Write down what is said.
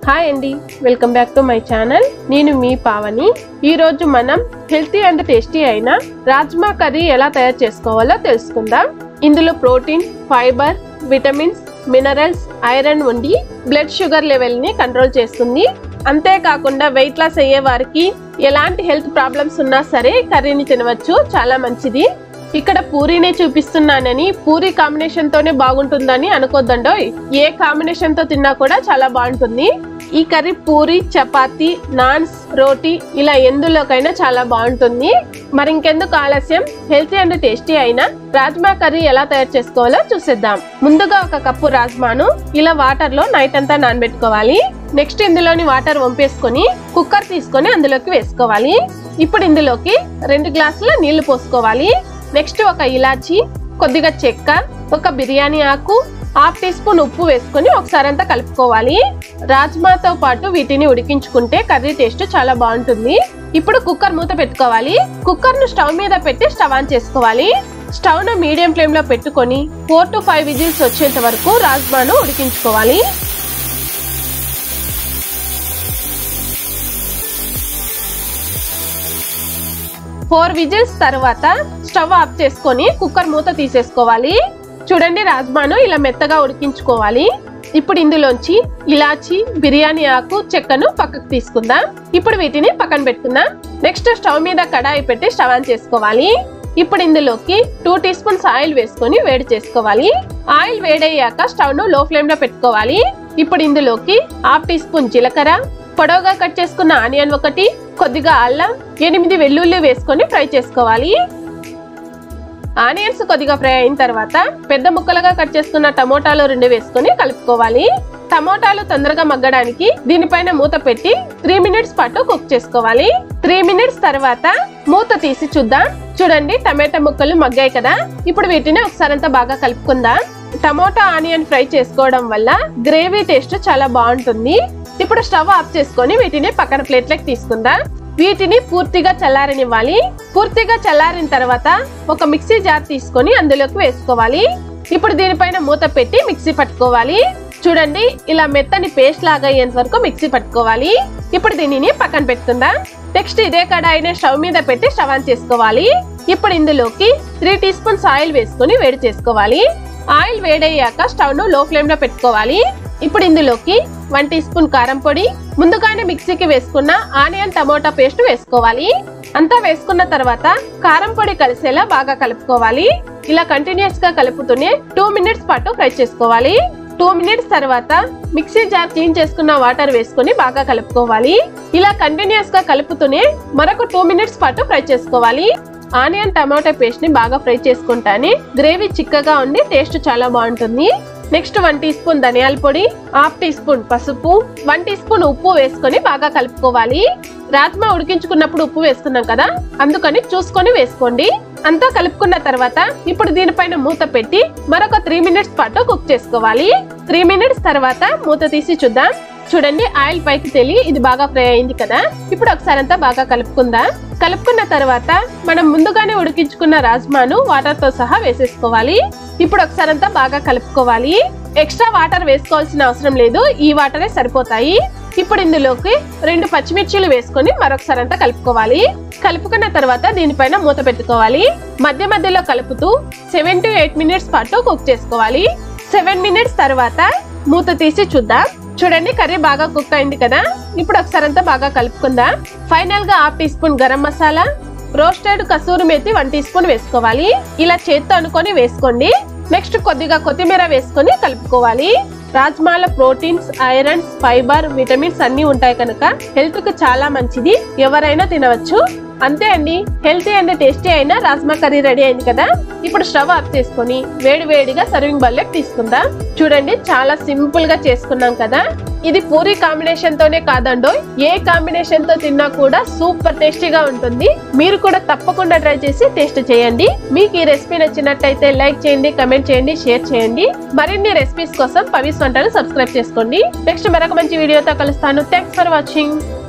hi అండి welcome back to my channel నేను మీ పావని ఈ రోజు మనం హెల్తీ అండ్ టేస్టీ అయిన రాజ్మా కర్రీ ఎలా తయారు చేసుకోవాలో తెలుసుకుందాం ఇందులో protein fibre vitamins minerals iron ఉండి బ్లడ్ షుగర్ లెవెల్ ని కంట్రోల్ చేస్తుంది అంతేకాకుండా వెయిట్ లాస్ అయ్యే వారికి ఎలాంటి హెల్త్ ప్రాబ్లమ్స్ ఉన్నా సరే కర్రీని తినవచ్చు చాలా మంచిది ఇక్కడ పూరీనే చూపిస్తున్నానని పూరి కాంబినేషన్ తోనే బాగుంటుందని అనుకోద్దండోయ్ ఏ కాంబినేషన్ తో తిన్నా కూడా చాలా బాగుంటుంది ఈ కర్రీ పూరి చపాతి నాన్స్ రోటీ ఇలా ఎందులోకైనా చాలా బాగుంటుంది మరి ఇంకెందుకు ఆలస్యం హెల్తీ అండ్ టేస్టీ అయిన రాజ్మా కర్రీ ఎలా తయారు చేసుకోవాలో చూసేద్దాం ముందుగా ఒక కప్పు రాజ్మాను ఇలా వాటర్ లో నైట్ అంతా నానబెట్టుకోవాలి నెక్స్ట్ ఇందులోని వాటర్ వంపేసుకొని కుక్కర్ తీసుకొని అందులోకి వేసుకోవాలి ఇప్పుడు ఇందులోకి రెండు గ్లాసుల నీళ్లు పోసుకోవాలి నెక్స్ట్ ఒక ఇలాచి కొద్దిగా చెక్క ఒక బిర్యానీ ఆకు హాఫ్ టీ స్పూన్ ఉప్పు వేసుకొని ఒకసారి అంతా కలుపుకోవాలి రాజ్మాతో పాటు వీటిని ఉడికించుకుంటే కర్రీ టేస్ట్ చాలా బాగుంటుంది ఇప్పుడు కుక్కర్ మూత పెట్టుకోవాలి కుక్కర్ ను స్టవ్ మీద పెట్టి స్టవ్ ఆన్ చేసుకోవాలి స్టవ్ ను మీడియం ఫ్లేమ్ లో పెట్టుకొని ఫోర్ టు ఫైవ్ విజిల్స్ వచ్చేంత వరకు రాజ్మాను ఉడికించుకోవాలి ఫోర్ విజిల్స్ తర్వాత స్టవ్ ఆఫ్ చేసుకొని కుక్కర్ మూత తీసేసుకోవాలి చూడండి రాజ్మాను ఇలా మెత్తగా ఉడికించుకోవాలి ఇప్పుడు ఇందులోంచి ఇలాచి బిర్యానీ ఆకు చెక్కను పక్కకు తీసుకుందాం ఇప్పుడు వీటిని పక్కన పెట్టుకుందాం నెక్స్ట్ స్టవ్ మీద కడాయి పెట్టి స్టవ్ ఆన్ చేసుకోవాలి ఇప్పుడు ఇందులోకి టూ టీ స్పూన్స్ ఆయిల్ వేసుకొని వేడి చేసుకోవాలి ఆయిల్ వేడయ్యాక స్టవ్ ను లో ఫ్లేమ్ లో పెట్టుకోవాలి ఇప్పుడు ఇందులోకి హాఫ్ టీ స్పూన్ జీలకర్ర పొడవుగా కట్ చేసుకున్న ఆనియన్ ఒకటి కొద్దిగా అల్లం ఎనిమిది వెల్లుల్లి వేసుకొని ఫ్రై చేసుకోవాలి ఆనియన్స్ కొద్దిగా ఫ్రై అయిన తర్వాత పెద్ద ముక్కలుగా కట్ చేసుకున్న టమోటాలు రెండు వేసుకొని కలుపుకోవాలి టమోటాలు తొందరగా మగ్గడానికి దీనిపైన మూత పెట్టి త్రీ మినిట్స్ పాటు కుక్ చేసుకోవాలి త్రీ మినిట్స్ తర్వాత మూత తీసి చూద్దాం చూడండి టమాటా ముక్కలు మగ్గాయి కదా ఇప్పుడు వీటిని ఒకసారి అంతా బాగా కలుపుకుందాం టమోటా ఆనియన్ ఫ్రై చేసుకోవడం వల్ల గ్రేవీ టేస్ట్ చాలా బాగుంటుంది ఇప్పుడు స్టవ్ ఆఫ్ చేసుకొని వీటిని పక్కన ప్లేట్లకు తీసుకుందాం వీటిని పూర్తిగా చల్లారనివ్వాలి పూర్తిగా చల్లారిన తర్వాత ఒక మిక్సీ జార్ తీసుకొని అందులోకి వేసుకోవాలి ఇప్పుడు దీనిపైన మూత పెట్టి మిక్సీ పట్టుకోవాలి చూడండి ఇలా మెత్తని పేస్ట్ లాగా అయ్యేంత వరకు మిక్సీ పట్టుకోవాలి ఇప్పుడు దీనిని పక్కన పెట్టుకుందాం నెక్స్ట్ ఇదే కడాయిని స్టవ్ మీద పెట్టి స్టవ్ ఆన్ చేసుకోవాలి ఇప్పుడు ఇందులోకి త్రీ టీ స్పూన్స్ ఆయిల్ వేసుకొని వేడి చేసుకోవాలి ఆయిల్ వేడయ్యాక స్టవ్ ను లో ఫ్లేమ్ లో పెట్టుకోవాలి ఇప్పుడు ఇందులోకి వన్ టీ స్పూన్ కారం పొడి ముందుగానే మిక్సీకి వేసుకున్న ఆనియన్ టమోటా పేస్ట్ వేసుకోవాలి అంతా వేసుకున్న తర్వాత కారం పొడి కలిసేలా బాగా కలుపుకోవాలి ఇలా కంటిన్యూస్ గా కలుపుతూనే టూ మినిట్స్ పాటు ఫ్రై చేసుకోవాలి టూ మినిట్స్ తర్వాత మిక్సీ జార్ క్లీన్ చేసుకున్న వాటర్ వేసుకొని బాగా కలుపుకోవాలి ఇలా కంటిన్యూస్ గా కలుపుతూనే మరొక టూ మినిట్స్ పాటు ఫ్రై చేసుకోవాలి ఆనియన్ టమాటో పేస్ట్ ని బాగా ఫ్రై చేసుకుంటానే గ్రేవీ చిక్కగా ఉండి టేస్ట్ చాలా బాగుంటుంది నెక్స్ట్ వన్ టీ స్పూన్ ధనియాల పొడి హాఫ్ టీ స్పూన్ పసుపు వన్ టీ స్పూన్ ఉప్పు వేసుకొని బాగా కలుపుకోవాలి రాజ్మా ఉడికించుకున్నప్పుడు ఉప్పు వేసుకున్నాం కదా అందుకని చూసుకొని వేసుకోండి అంతా కలుపుకున్న తర్వాత ఇప్పుడు దీనిపైన మూత పెట్టి మరొక త్రీ మినిట్స్ పాటు కుక్ చేసుకోవాలి త్రీ మినిట్స్ తర్వాత మూత తీసి చూద్దాం చూడండి ఆయిల్ పైకి తెలి ఇది బాగా ఫ్రై అయింది కదా ఇప్పుడు ఒకసారి అంతా బాగా కలుపుకుందాం కలుపుకున్న తర్వాత మనం ముందుగానే ఉడికించుకున్న రాజ్మాను వాటర్ తో సహా వేసేసుకోవాలి ఇప్పుడు ఒకసారి అంతా బాగా కలుపుకోవాలి ఎక్స్ట్రా వాటర్ వేసుకోవాల్సిన అవసరం లేదు ఈ వాటరే సరిపోతాయి ఇప్పుడు ఇందులోకి రెండు పచ్చిమిర్చీలు వేసుకొని మరొకసారి అంతా కలుపుకోవాలి కలుపుకున్న తర్వాత దీనిపైన మూత పెట్టుకోవాలి మధ్య మధ్యలో కలుపుతూ సెవెన్ టు ఎయిట్ మినిట్స్ పాటు కుక్ చేసుకోవాలి సెవెన్ మినిట్స్ తర్వాత మూత తీసి చూద్దాం చూడండి కర్రీ బాగా కుక్ అయింది కదా ఇప్పుడు ఒకసారి అంతా బాగా కలుపుకుందాం ఫైనల్ గా half teaspoon garam masala roasted kasuri methi one teaspoon వేసుకోవాలి ఇలా చేత్తో అనుకొని వేసుకోండి నెక్స్ట్ కొద్దిగా కొత్తిమీర వేసుకొని కలుపుకోవాలి రాజ్మాల ప్రోటీన్స్ ఐరన్స్ ఫైబర్ విటమిన్స్ అన్ని ఉంటాయి కనుక హెల్త్ కు చాలా మంచిది ఎవరైనా తినవచ్చు అంతే అండి హెల్తీ అండ్ టేస్టీ అయిన రాజ్మా కర్రీ రెడీ అయింది కదా ఇప్పుడు స్టవ్ ఆఫ్ చేసుకొని వేడి వేడిగా సర్వింగ్ బౌల్లోకి తీసుకుందాం చూడండి చాలా సింపుల్ గా చేసుకున్నాం కదా ఇది పూరి కాంబినేషన్ తోనే కాదండో ఏ కాంబినేషన్ తో తిన్నా కూడా సూపర్ టేస్టీగా ఉంటుంది మీరు కూడా తప్పకుండా ట్రై చేసి టేస్ట్ చేయండి మీకు ఈ రెసిపీ నచ్చినట్టయితే లైక్ చేయండి కమెంట్ చేయండి షేర్ చేయండి మరిన్ని రెసిపీస్ కోసం పవిస్ వంటలు సబ్స్క్రైబ్ చేసుకోండి నెక్స్ట్ మరొక మంచి వీడియోతో కలుస్తాను థ్యాంక్స్ ఫర్ వాచింగ్